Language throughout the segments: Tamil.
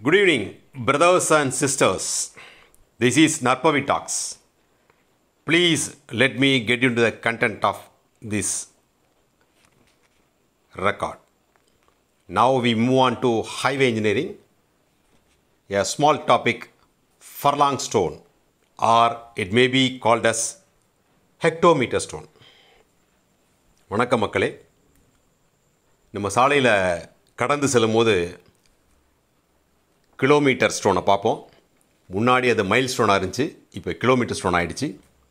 Good evening, brothers and sisters. This is Narpavi Talks. Please let me get into the content of this record. Now we move on to highway engineering, a small topic furlong stone, or it may be called as hectometer stone. வணக்கம் மக்களே நம்ம சாலையில் கடந்து செல்லும்போது கிலோமீட்டர் ஸ்டோனை பார்ப்போம் முன்னாடி அது மைல் ஸ்டோனாக இருந்துச்சு இப்போ கிலோமீட்டர் ஸ்டோன் ஆயிடுச்சு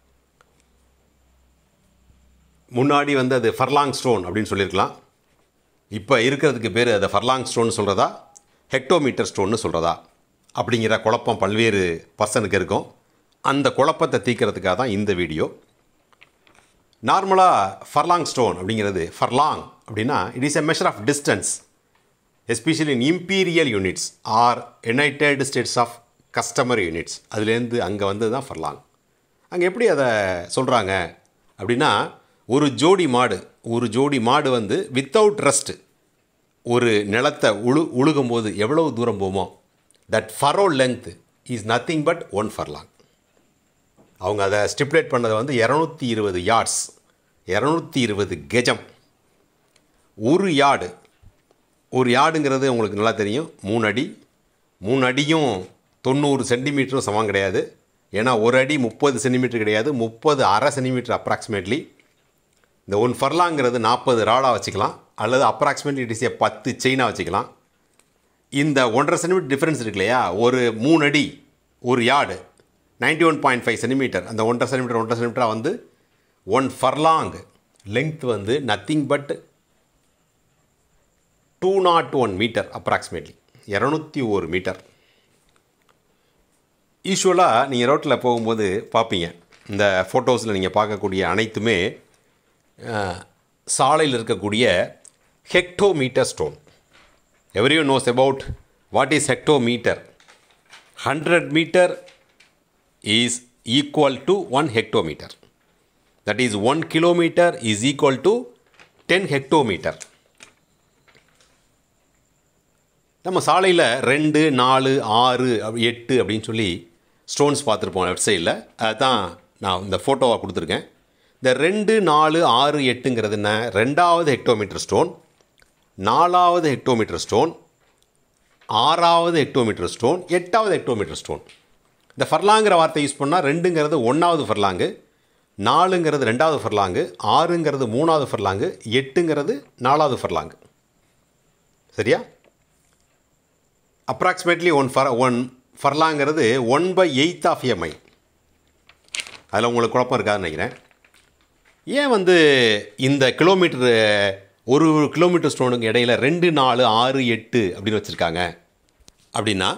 முன்னாடி வந்து அது ஃபர்லாங் ஸ்டோன் அப்படின்னு சொல்லியிருக்கலாம் இப்போ இருக்கிறதுக்கு பேர் அதை ஃபர்லாங் ஸ்டோன் சொல்கிறதா ஹெக்டோமீட்டர் ஸ்டோன்னு சொல்கிறதா அப்படிங்கிற குழப்பம் பல்வேறு பர்சனுக்கு இருக்கும் அந்த குழப்பத்தை தீர்க்கறதுக்காக தான் இந்த வீடியோ நார்மலாக ஃபர்லாங் ஸ்டோன் அப்படிங்கிறது ஃபர்லாங் அப்படின்னா it is a measure of distance especially in imperial units or United States of customer units அதுலேருந்து அங்கே வந்து தான் ஃபர்லாங் அங்கே எப்படி அதை சொல்கிறாங்க அப்படின்னா ஒரு ஜோடி மாடு ஒரு ஜோடி மாடு வந்து வித்தவுட் ரெஸ்ட் ஒரு நிலத்தை உழு உழுகும்போது எவ்வளவு தூரம் போமோ that furrow length is nothing but one furlong அவங்க அதை ஸ்டிப்புலேட் பண்ணதை வந்து இரநூத்தி இருபது யார்ட்ஸ் இரநூத்தி இருபது கெஜம் ஒரு யார்டு ஒரு யார்டுங்கிறது உங்களுக்கு நல்லா தெரியும் மூணு அடி மூணு அடியும் தொண்ணூறு சென்டிமீட்டரும் சமம் கிடையாது ஏன்னா ஒரு அடி முப்பது சென்டிமீட்டர் கிடையாது முப்பது அரை சென்டிமீட்டர் அப்ராக்சிமேட்லி இந்த ஒன் ஃபர்லாங்கிறது நாற்பது ராடாக வச்சுக்கலாம் அல்லது அப்ராக்சிமேட்லி இட் இஸ் ஏ பத்து செயினாக வச்சுக்கலாம் இந்த ஒன்றரை சென்டிமீட்டர் டிஃப்ரென்ஸ் இருக்கு இல்லையா ஒரு மூணு அடி ஒரு yard ninety one point five centimetre அந்த ஒன்றரை சென்டிமீட்டர் ஒன்றரை சென்டிமீட்டராக வந்து ஒன் ஃபர்லாங் லெங்த் வந்து nothing but two naught one metre approximately இரநூத்தி ஒரு மீட்டர் யூஸ்வலாக நீங்கள் ரோட்டில் போகும்போது பார்ப்பீங்க இந்த ஃபோட்டோஸில் நீங்கள் பார்க்கக்கூடிய அனைத்துமே அஹ், சாலையில் இருக்கக்கூடிய hectometre stone every knows about what is hectometre hundred metre is equal to 1 hectometer. That is 1 kilometer is equal to 10 hectometer. நம்ம சாலையில் ரெண்டு நாலு ஆறு அப்படி எட்டு அப்படின்னு சொல்லி ஸ்டோன்ஸ் பார்த்துருப்போம் லெஃப்ட் சைடில் அதுதான் நான் இந்த ஃபோட்டோவாக கொடுத்துருக்கேன் இந்த ரெண்டு நாலு ஆறு எட்டுங்கிறது என்ன ரெண்டாவது ஹெக்டோமீட்டர் ஸ்டோன் நாலாவது ஹெக்டோமீட்டர் ஸ்டோன் ஆறாவது ஹெக்டோமீட்டர் ஸ்டோன் எட்டாவது ஹெக்டோமீட்டர் ஸ்டோன் இந்த ஃபர்லாங்கிற வார்த்தை யூஸ் பண்ணால் ரெண்டுங்கிறது ஒன்றாவது ஃபர்லாங்கு நாலுங்கிறது ரெண்டாவது ஃபர்லாங்கு ஆறுங்கிறது மூணாவது ஃபர்லாங்கு எட்டுங்கிறது நாலாவது ஃபர்லாங்கு சரியா அப்ராக்சிமேட்லி ஒன் ஃபர் ஒன் ஃபர்லாங்கிறது one by eighth of a mile அதில் உங்களுக்கு குழப்பம் இருக்காதுன்னு நினைக்கிறேன் ஏன் வந்து இந்த கிலோமீட்டரு ஒரு ஒரு கிலோமீட்டர் ஸ்டோனுக்கு இடையில ரெண்டு நாலு ஆறு எட்டு அப்படின்னு வச்சுருக்காங்க அப்படின்னா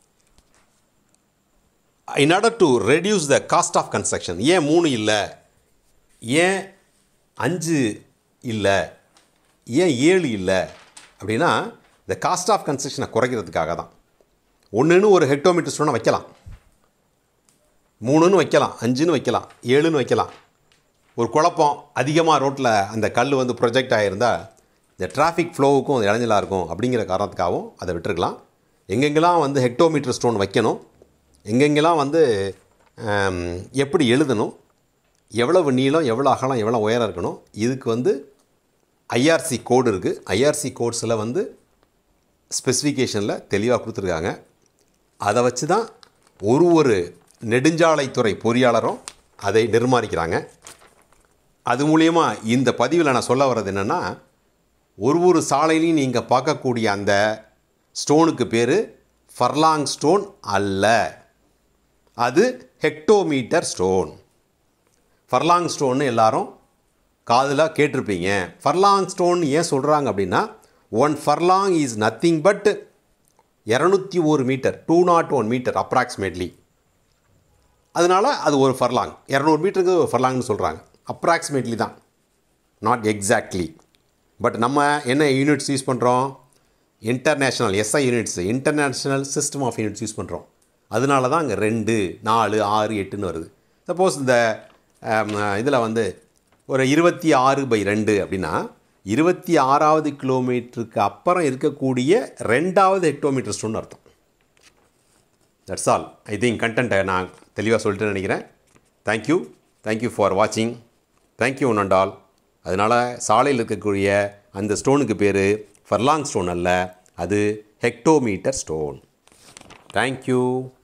in order to reduce the cost of construction ஏன் மூணு இல்லை ஏன் அஞ்சு இல்லை ஏன் ஏழு இல்லை அப்படின்னா இந்த காஸ்ட் ஆஃப் கன்ஸ்ட்ரக்ஷனை குறைக்கிறதுக்காக தான் ஒன்றுன்னு ஒரு ஹெக்டோமீட்டர் ஸ்டோனை வைக்கலாம் மூணுன்னு வைக்கலாம் அஞ்சுன்னு வைக்கலாம் ஏழுன்னு வைக்கலாம் ஒரு குழப்பம் அதிகமாக ரோட்டில் அந்த கல் வந்து ப்ரொஜெக்ட் ஆகியிருந்தால் இந்த டிராஃபிக் ஃப்ளோவுக்கும் அது இடைஞ்சலாக இருக்கும் அப்படிங்கிற காரணத்துக்காகவும் அதை விட்டுருக்கலாம் எங்கெங்கெல்லாம் வந்து ஹெக்டோமீட்டர் ஸ்டோன் வைக்கணும் எங்கெங்கெல்லாம் வந்து ஆம், எப்படி எழுதணும் எவ்வளவு நீளம் எவ்வளோ அகலம் எவ்வளோ உயரம் இருக்கணும் இதுக்கு வந்து ஐஆர்சி கோடு இருக்குது ஐஆர்சி கோட்ஸில் வந்து ஸ்பெசிஃபிகேஷனில் தெளிவாக கொடுத்துருக்காங்க அதை வச்சு தான் ஒரு ஒரு நெடுஞ்சாலைத்துறை பொறியாளரும் அதை நிர்மாணிக்கிறாங்க அது மூலியமா இந்த பதிவில் நான் சொல்ல வர்றது என்னென்னா ஒரு ஒரு சாலையிலையும் நீங்கள் பார்க்கக்கூடிய அந்த ஸ்டோனுக்கு பேர் ஃபர்லாங் ஸ்டோன் அல்ல அது ஹெக்டோமீட்டர் ஸ்டோன் ஃபர்லாங் ஸ்டோன்னு எல்லாரும் காதில் கேட்டிருப்பீங்க ஃபர்லாங் ஸ்டோன் ஏன் சொல்கிறாங்க அப்படின்னா one furlong is nothing but இரநூத்தி ஒரு metre two naught one metre approximately அதனால் அது ஒரு ஃபர்லாங் இரநூறு மீட்டருக்கு ஒரு ஃபர்லாங்னு சொல்கிறாங்க அப்ராக்சிமேட்லி தான் நாட் எக்ஸாக்ட்லி பட் நம்ம என்ன யூனிட்ஸ் யூஸ் பண்ணுறோம் international SI units international system of units use பண்ணுறோம் அதனால தான் அங்கே ரெண்டு நாலு ஆறு எட்டுன்னு வருது சப்போஸ் இந்த இதில் வந்து ஒரு இருபத்தி ஆறு பை ரெண்டு அப்படின்னா இருபத்தி ஆறாவது கிலோமீட்டருக்கு அப்புறம் இருக்கக்கூடிய ரெண்டாவது ஹெக்டோமீட்டர் ஸ்டோன் அர்த்தம் தட்ஸ் ஆல் ஐ திங்க் கண்டென்ட்டை நான் தெளிவாக சொல்லிட்டு நினைக்கிறேன் தேங்க்யூ தேங்க்யூ ஃபார் வாட்சிங் தேங்க்யூ ஒன் அண்ட் ஆல் அதனால் சாலையில் இருக்கக்கூடிய அந்த ஸ்டோனுக்கு பேர் ஃபர்லாங் ஸ்டோன் அல்ல அது ஹெக்டோமீட்டர் ஸ்டோன் தேங்க்யூ